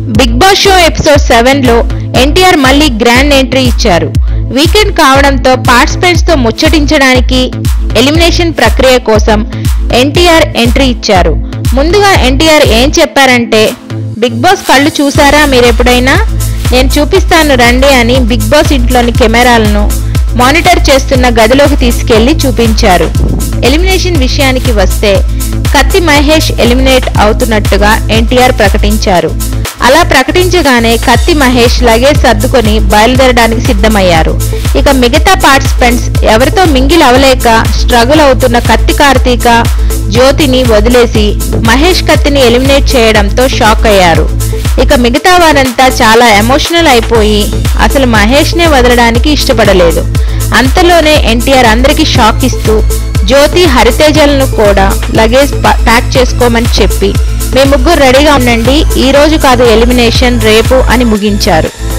big Boss show episode seven లో ఎన్టీఆర్ మళ్ళీ grand entry ఇచ్చారు వీకెండ్ కావడంతో పార్టిసిపెంట్స్ తో ముచ్చటించడానికి ఎలిమినేషన్ ప్రక్రియ కోసం ఎన్టీఆర్ ఎంట్రీ ఇచ్చారు ముందుగా ఎన్టీఆర్ ఏం చెప్పారంటే బిగ్ బాస్ కళ్ళు చూసారా మీరెప్పుడైనా నేను చూపిస్తాను రండి అని బిగ్ బాస్ ఇంట్లోని కెమెరాలను మానిటర్ చేస్తున్న గదిలోకి తీసుకెళ్లి చూపించారు ఎలిమినేషన్ విషయానికి వస్తే కత్తి మహేష్ ఎలిమినేట్ అవుతున్నట్టుగా ఎన్టీఆర్ ప్రకటించారు అలా ప్రకటించగానే కత్తి మహేష్ లగేజ్ సర్దుకొని బయలుదేరడానికి సిద్ధమయ్యారు ఇక మిగతా పార్టిసిపెంట్స్ ఎవరితో మింగిల్ అవలేక స్ట్రగుల్ అవుతున్న కత్తి కార్తీక జ్యోతిని వదిలేసి మహేష్ కత్తిని ఎలిమినేట్ చేయడంతో షాక్ అయ్యారు ఇక మిగతా వారంతా చాలా ఎమోషనల్ అయిపోయి అసలు మహేష్నే వదలడానికి ఇష్టపడలేదు అంతలోనే ఎన్టీఆర్ అందరికీ షాక్ ఇస్తూ జ్యోతి హరితేజలను కూడా లగేజ్ ప- ప్యాక్ చేసుకోమని చెప్పి మీ ముగ్గురు రెడీగా ఉండండి ఈ రోజు కాదు ఎలిమినేషన్ రేపు అని ముగించారు